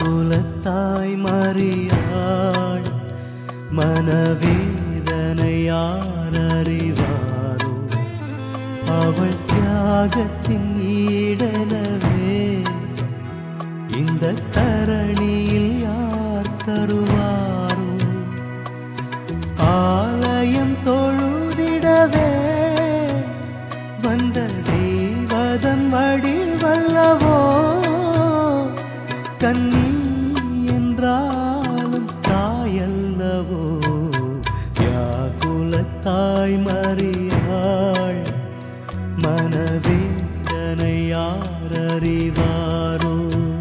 வியாகுலத்தாய் மறியாள் மனவேதனை யார் அறிவாரோ அவள் தியாகத்தின் ஈடனவே இந்த தரணியில் யார் தருவாரோ ஆலயம் தொழுதிடவே வந்த தெய்வதன் வடிவல்லவோ கன்னி என்றாலும் தாயல்லவோ வியாகுலத்தாய் மறியாள் மனவேதனை யார் அறிவாரோ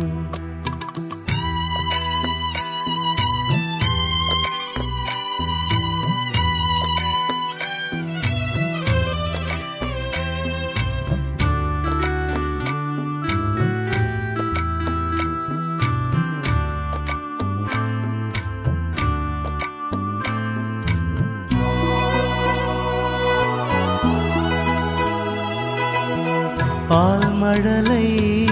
பால்மழலை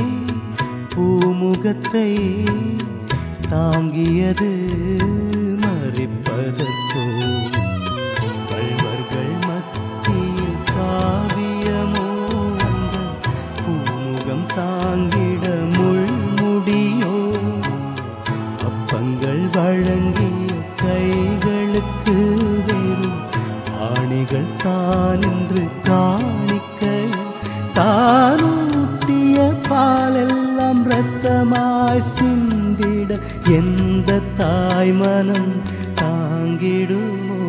பூமுகத்தை தாங்கியது மறிப்பதற்கோ கள்வர்கள் மத்தியில் காவியமோ அந்த பூமுகம் தாங்கிட முள்முடியோ அப்பங்கள் வழங்கிய கைகளுக்கு வெறும் ஆணிகள் தானின்று காணிக்கை தானூட்டிய பாலெல்லாம் இரத்தமாய் சிந்திட எந்த தாய் மனம் தாங்கிடுமோ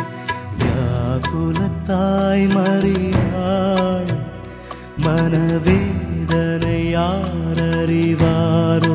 வியாகுலத்தாய் மறியாள் மனவேதனை யார் அறிவாரோ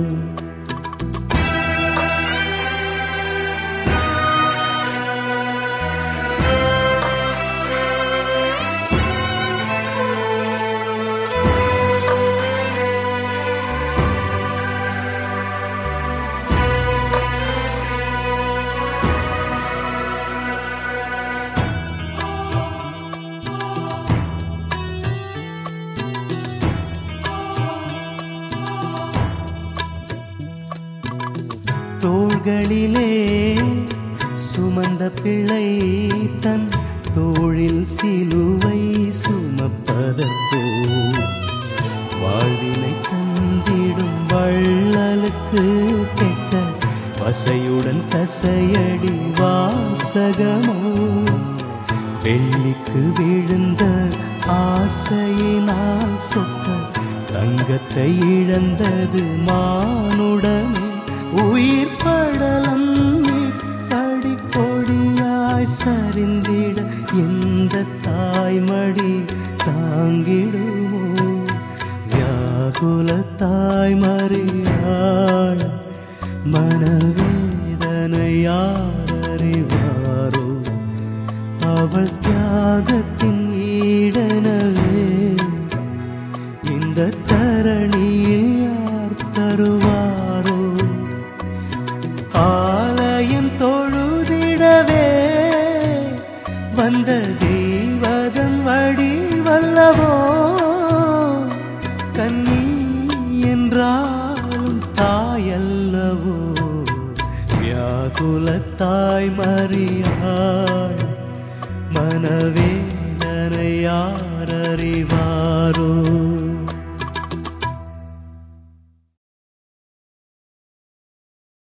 தோள்களிலே சுமந்த பிள்ளை தன் தோளில் சிலுவை சுமப்பதற்கோ வாழ்வினை தந்திடும் வள்ளலுக்கு கெட்ட வசையுடன் கசையடி வாசகமோ வெள்ளிக்கு விழுந்த ஆசையினால் சொக்க தங்கத்தை இழந்தது மானுடமே உயிர் படலம் இப்படி கொடியாய் சரிந்திட எந்த தாய்மடி தாங்கிடுமோ வியாகுல தாய்மறியாள் மனவேதனை யார் அறிவாரோ அவள் தியாகத்தின் ஈடனவே இந்த தரணியில் யார் தருவாரோ ஆலயம் தொழுதிடவே வந்த தெய்வதன் வடிவல்லவோ கன்னி என்றாலும் தாயல்லவோ வியாகுலத்தாய் மறியாள் மனவேதனை யார் அறிவார்